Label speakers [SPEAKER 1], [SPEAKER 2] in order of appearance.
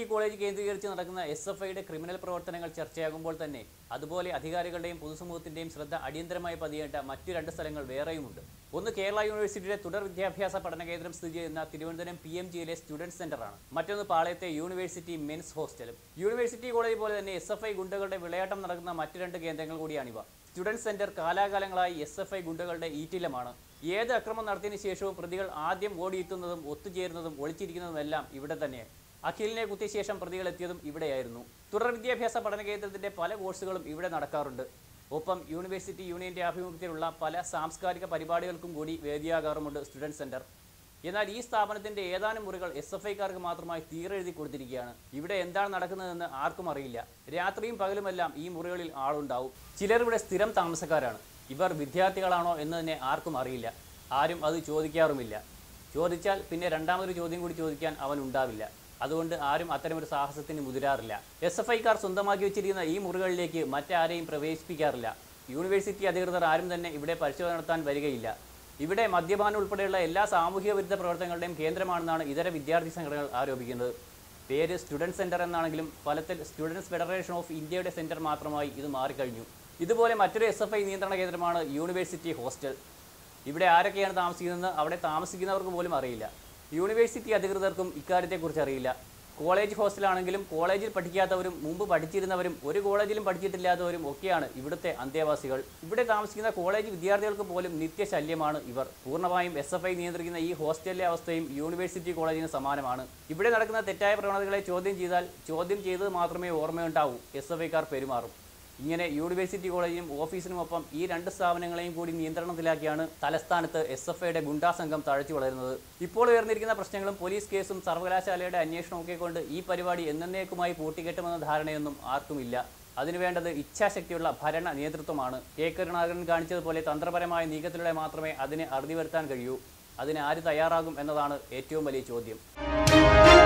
[SPEAKER 1] college കേന്ദ്രീകരിച്ച് നടക്കുന്ന S F ഐയുടെ ക്രിമിനൽ പ്രവർത്തനങ്ങൾ ചർച്ചയാകുമ്പോൾ തന്നെ അതുപോലെ അധികാരികളുടെയും പൊതുസമൂഹത്തിന്റെയും ശ്രദ്ധ അടിയന്തരമായി പതിയേണ്ട മറ്റു രണ്ട് സ്ഥലങ്ങൾ വേറെയുമുണ്ട് ഒന്ന് കേരള യൂണിവേഴ്സിറ്റിയുടെ തുടർ വിദ്യാഭ്യാസ പഠന കേന്ദ്രം സ്ഥിതി ചെയ്യുന്ന തിരുവനന്തപുരം പി എം ജിയിലെ സ്റ്റുഡൻറ് സെന്ററാണ് മറ്റൊന്ന് പാളയത്തെ യൂണിവേഴ്സിറ്റി മെൻസ് ഹോസ്റ്റലും യൂണിവേഴ്സിറ്റി കോളേജ് പോലെ തന്നെ എസ് എഫ് ഐ ഗുണ്ടകളുടെ വിളയാട്ടം നടക്കുന്ന മറ്റു രണ്ട് കേന്ദ്രങ്ങൾ കൂടിയാണിവ സ്റ്റുഡൻറ് സെന്റർ കാലാകാലങ്ങളായി എസ് എഫ് ഐ ഗുണ്ടകളുടെ ഈറ്റിലമാണ് ഏത് അക്രമം നടത്തിയതിനു ശേഷവും പ്രതികൾ ആദ്യം ഓടിയെത്തുന്നതും ഒത്തുചേരുന്നതും ഒളിച്ചിരിക്കുന്നതുമെല്ലാം ഇവിടെ തന്നെ അഖിലിനെ കുത്തിയ ശേഷം പ്രതികൾ എത്തിയതും ഇവിടെയായിരുന്നു തുടർ വിദ്യാഭ്യാസ പഠന കേന്ദ്രത്തിന്റെ പല കോഴ്സുകളും ഇവിടെ നടക്കാറുണ്ട് ഒപ്പം യൂണിവേഴ്സിറ്റി യൂണിയന്റെ ആഭിമുഖ്യത്തിലുള്ള പല സാംസ്കാരിക പരിപാടികൾക്കും കൂടി വേദിയാകാറുമുണ്ട് സ്റ്റുഡൻറ് സെന്റർ എന്നാൽ ഈ സ്ഥാപനത്തിന്റെ ഏതാനും മുറികൾ എസ് എഫ് ഐക്കാർക്ക് മാത്രമായി തീരെഴുതി കൊടുത്തിരിക്കുകയാണ് ഇവിടെ എന്താണ് നടക്കുന്നതെന്ന് ആർക്കും അറിയില്ല രാത്രിയും പകലുമെല്ലാം ഈ മുറികളിൽ ആളുണ്ടാവും ചിലർ ഇവിടെ സ്ഥിരം താമസക്കാരാണ് ഇവർ വിദ്യാർത്ഥികളാണോ എന്ന് തന്നെ ആർക്കും അറിയില്ല ആരും അത് ചോദിക്കാറുമില്ല ചോദിച്ചാൽ പിന്നെ രണ്ടാമതൊരു ചോദ്യം കൂടി ചോദിക്കാൻ അവൻ ഉണ്ടാവില്ല അതുകൊണ്ട് ആരും അത്തരമൊരു സാഹസത്തിന് മുതിരാറില്ല എസ് എഫ് ഐക്കാർ സ്വന്തമാക്കി വെച്ചിരിക്കുന്ന ഈ മുറികളിലേക്ക് മറ്റാരെയും പ്രവേശിപ്പിക്കാറില്ല യൂണിവേഴ്സിറ്റി അധികൃതർ ആരും തന്നെ ഇവിടെ പരിശോധന നടത്താൻ വരികയില്ല ഇവിടെ മദ്യപാനം ഉൾപ്പെടെയുള്ള എല്ലാ സാമൂഹിക വിരുദ്ധ പ്രവർത്തനങ്ങളുടെയും കേന്ദ്രമാണെന്നാണ് ഇതര വിദ്യാർത്ഥി സംഘടനകൾ ആരോപിക്കുന്നത് പേര് സ്റ്റുഡൻറ് സെന്റർ എന്നാണെങ്കിലും ഫലത്തിൽ സ്റ്റുഡൻസ് ഫെഡറേഷൻ ഓഫ് ഇന്ത്യയുടെ സെന്റർ മാത്രമായി ഇത് മാറിക്കഴിഞ്ഞു ഇതുപോലെ മറ്റൊരു എസ് എഫ് ഐ നിയന്ത്രണ കേന്ദ്രമാണ് യൂണിവേഴ്സിറ്റി ഹോസ്റ്റൽ ഇവിടെ ആരൊക്കെയാണ് താമസിക്കുന്നതെന്ന് അവിടെ താമസിക്കുന്നവർക്ക് പോലും അറിയില്ല യൂണിവേഴ്സിറ്റി അധികൃതർക്കും ഇക്കാര്യത്തെക്കുറിച്ച് അറിയില്ല കോളേജ് ഹോസ്റ്റലാണെങ്കിലും കോളേജിൽ പഠിക്കാത്തവരും മുമ്പ് പഠിച്ചിരുന്നവരും ഒരു കോളേജിലും പഠിച്ചിട്ടില്ലാത്തവരും ഒക്കെയാണ് ഇവിടുത്തെ അന്തേവാസികൾ ഇവിടെ താമസിക്കുന്ന കോളേജ് വിദ്യാർത്ഥികൾക്ക് പോലും നിത്യശല്യമാണ് ഇവർ പൂർണ്ണമായും എസ് എഫ് ഐ നിയന്ത്രിക്കുന്ന ഈ ഹോസ്റ്റലിലെ അവസ്ഥയും യൂണിവേഴ്സിറ്റി കോളേജിന് സമാനമാണ് ഇവിടെ നടക്കുന്ന തെറ്റായ പ്രവണതകളെ ചോദ്യം ചെയ്താൽ ചോദ്യം ചെയ്തത് മാത്രമേ ഓർമ്മയുണ്ടാവൂ എസ് എഫ് ഐക്കാർ പെരുമാറും ഇങ്ങനെ യൂണിവേഴ്സിറ്റി കോളേജിനും ഓഫീസിനുമൊപ്പം ഈ രണ്ട് സ്ഥാപനങ്ങളെയും കൂടി നിയന്ത്രണത്തിലാക്കിയാണ് തലസ്ഥാനത്ത് എസ് എഫ് ഐയുടെ ഗുണ്ടാ സംഘം തഴച്ചു വളരുന്നത് ഇപ്പോൾ ഉയർന്നിരിക്കുന്ന പ്രശ്നങ്ങളും പോലീസ് കേസും സർവകലാശാലയുടെ അന്വേഷണമൊക്കെ കൊണ്ട് ഈ പരിപാടി എന്നേക്കുമായി പൂട്ടിക്കെട്ടുമെന്ന ധാരണയൊന്നും ആർക്കുമില്ല അതിനു വേണ്ടത് ഇച്ഛാശക്തിയുള്ള ഭരണ നേതൃത്വമാണ് കെ കരുണാകരൻ കാണിച്ചതുപോലെ തന്ത്രപരമായ നീക്കത്തിലൂടെ മാത്രമേ അതിനെ അറുതി വരുത്താൻ കഴിയൂ അതിന് ആര് തയ്യാറാകും എന്നതാണ് ഏറ്റവും വലിയ ചോദ്യം